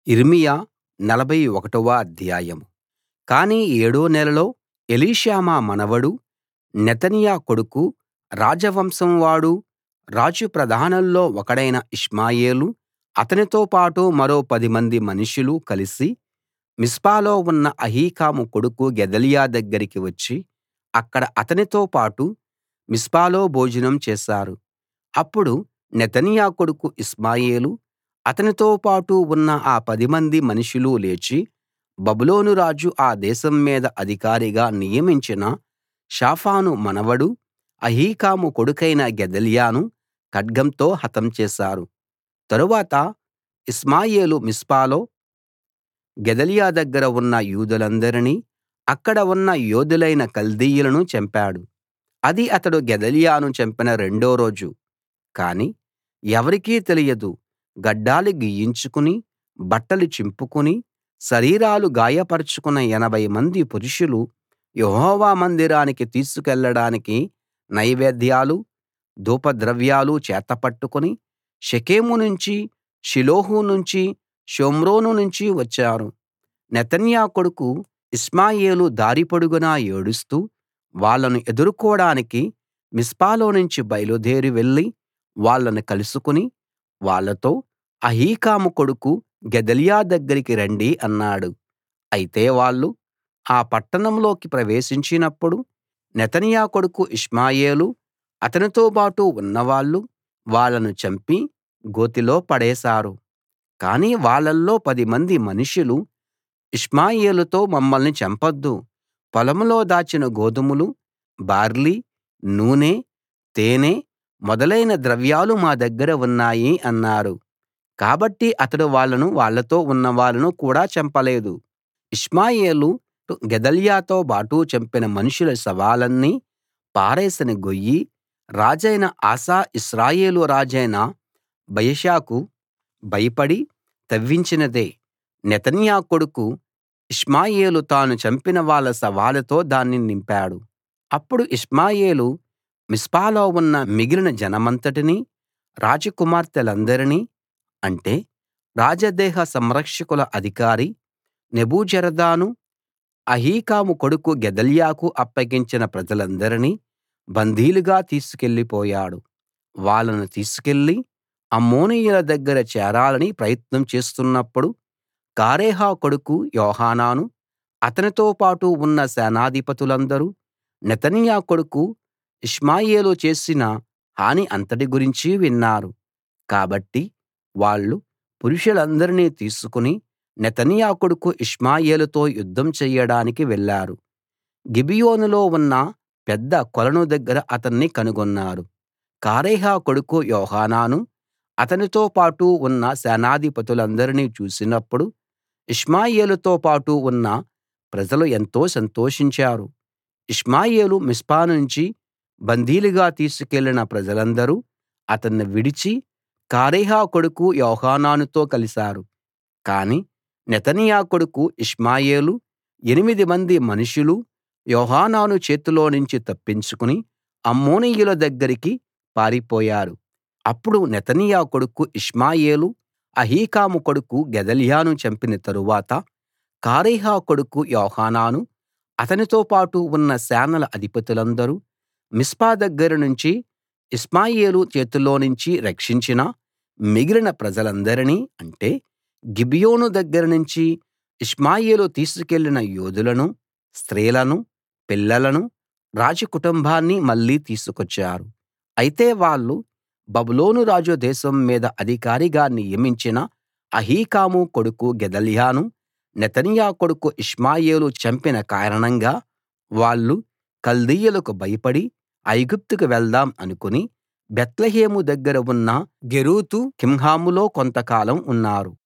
యిర్మీయా నలభై ఒకటవ అధ్యాయం కానీ ఏడో నెలలో ఎలీషామా మనవడు నెతన్యా కొడుకు రాజవంశం వాడూ రాజు ప్రధానుల్లో ఒకడైన ఇష్మాయేలూ అతనితో పాటు మరో పదిమంది మనుషులు కలిసి మిస్పాలో ఉన్న అహీకాము కొడుకు గెదల్యా దగ్గరికి వచ్చి అక్కడ అతనితో పాటు మిస్పాలో భోజనం చేశారు అప్పుడు నెతన్యా కొడుకు ఇష్మాయేలూ అతనితో పాటు ఉన్న ఆ పదిమంది మనుషులు లేచి బబులోను రాజు ఆ దేశం మీద అధికారిగా నియమించిన షాఫాను మనవడు అహీకాము కొడుకైన గెదల్యాను ఖడ్గంతో హతం చేశారు తరువాత ఇష్మాయేలు మిస్పాలో గెదల్యా దగ్గర ఉన్న యూదులందరినీ అక్కడ ఉన్న యోధులైన కల్దీయులను చంపాడు అది అతడు గెదల్యాను చంపిన రెండో రోజు కానీ ఎవరికీ తెలియదు గడ్డాలు గీయించుకుని బట్టలు చింపుకుని శరీరాలు గాయపరచుకున్న ఎనభై మంది పురుషులు యెహోవా మందిరానికి తీసుకెళ్ళడానికి నైవేద్యాలు ధూపద్రవ్యాలు చేతపట్టుకుని షెకెము నుంచి షిలోహు నుంచి షోమ్రోను నుంచి వచ్చారు నెతన్యా కొడుకు ఇష్మాయేలు దారి పొడుగునా ఏడుస్తూ వాళ్ళను ఎదుర్కోడానికి మిస్పాలోనుంచి బయలుదేరి వెళ్లి వాళ్ళను కలుసుకుని వాళ్ళతో అహీకాము కొడుకు గెదల్యా దగ్గరికి రండి అన్నాడు అయితే వాళ్ళు ఆ పట్టణంలోకి ప్రవేశించినప్పుడు నెతన్యా కొడుకు ఇష్మాయేలూ అతనితోబాటు ఉన్నవాళ్ళు వాళ్ళను చంపి గోతిలో పడేశారు కానీ వాళ్ళల్లో పదిమంది మనుషులు ఇష్మాయేలుతో మమ్మల్ని చంపొద్దు పొలంలో దాచిన గోధుమలు బార్లీ నూనె తేనె మొదలైన ద్రవ్యాలు మా దగ్గర ఉన్నాయి అన్నారు కాబట్టి అతడు వాళ్ళను వాళ్ళతో ఉన్నవాళ్ళను కూడా చంపలేదు ఇష్మాయేలు గెదల్యాతో బాటు చంపిన మనుషుల శవాలన్నీ పారేసిన గొయ్యి రాజైన ఆసా ఇశ్రాయేలు రాజైన బయషాకు భయపడి తవ్వించినదే నెతన్యా కొడుకు ఇష్మాయేలు తాను చంపిన వాళ్ళ శవాలతో దాన్ని నింపాడు అప్పుడు ఇష్మాయేలు మిస్పాలో ఉన్న మిగిలిన జనమంతటినీ రాజకుమార్తెలందరినీ అంటే రాజదేహ సంరక్షకుల అధికారి నెబూజరదాను అహీకాము కొడుకు గెదల్యాకు అప్పగించిన ప్రజలందరినీ బందీలుగా తీసుకెళ్ళిపోయాడు వాళ్ళను తీసుకెళ్లి అమ్మోనీయుల దగ్గర చేరాలని ప్రయత్నం చేస్తున్నప్పుడు కారేహ కొడుకు యోహానాను అతనితో పాటు ఉన్న సేనాధిపతులందరూ నెతన్యా కొడుకు ఇష్మాయేలు చేసిన హాని అంతటి గురించి విన్నారు కాబట్టి వాళ్ళు పురుషులందరినీ తీసుకుని నెతన్యా కొడుకు ఇష్మాయేలుతో యుద్ధం చెయ్యడానికి వెళ్లారు గిబియోనులో ఉన్న పెద్ద కొలను దగ్గర అతన్ని కనుగొన్నారు కారేహ కొడుకు యోహానాను అతనితో పాటు ఉన్న సేనాధిపతులందరినీ చూసినప్పుడు ఇష్మాయేలుతో పాటు ఉన్న ప్రజలు ఎంతో సంతోషించారు ఇష్మాయేలు మిస్పా నుంచి బందీలుగా తీసుకెళ్ళిన ప్రజలందరూ అతన్ని విడిచి కారేహ కొడుకు యోహానానుతో కలిశారు కాని నెతన్యా కొడుకు ఇష్మాయేలు ఎనిమిది మంది మనుషులు యోహానాను చేతిలోనుంచి తప్పించుకుని అమ్మోనీయుల దగ్గరికి పారిపోయారు అప్పుడు నెతన్యా కొడుకు ఇష్మాయేలు అహీకాము కొడుకు గెదల్యాను చంపిన తరువాత కారేహ కొడుకు యోహానాను అతనితో పాటు ఉన్న సేనల అధిపతులందరూ మిస్పా దగ్గర నుంచి ఇష్మాయేలు చేతిలోనుంచి రక్షించిన మిగిలిన ప్రజలందరినీ అంటే గిబియోను దగ్గర నుంచి ఇష్మాయేలు తీసుకెళ్ళిన యోధులను స్త్రీలను పిల్లలను రాజకుటుంబాన్ని మళ్ళీ తీసుకొచ్చారు అయితే వాళ్ళు బబులోను రాజు దేశం మీద అధికారిగా నియమించిన అహీకాము కొడుకు గెదల్యాను నెతన్యా కొడుకు ఇష్మాయేలు చంపిన కారణంగా వాళ్ళు కల్దీయులకు భయపడి ఐగుప్తుకు వెళ్దాం అనుకుని బేత్లెహేము దగ్గర ఉన్న గెరూతు కింహాములో కొంతకాలం ఉన్నారు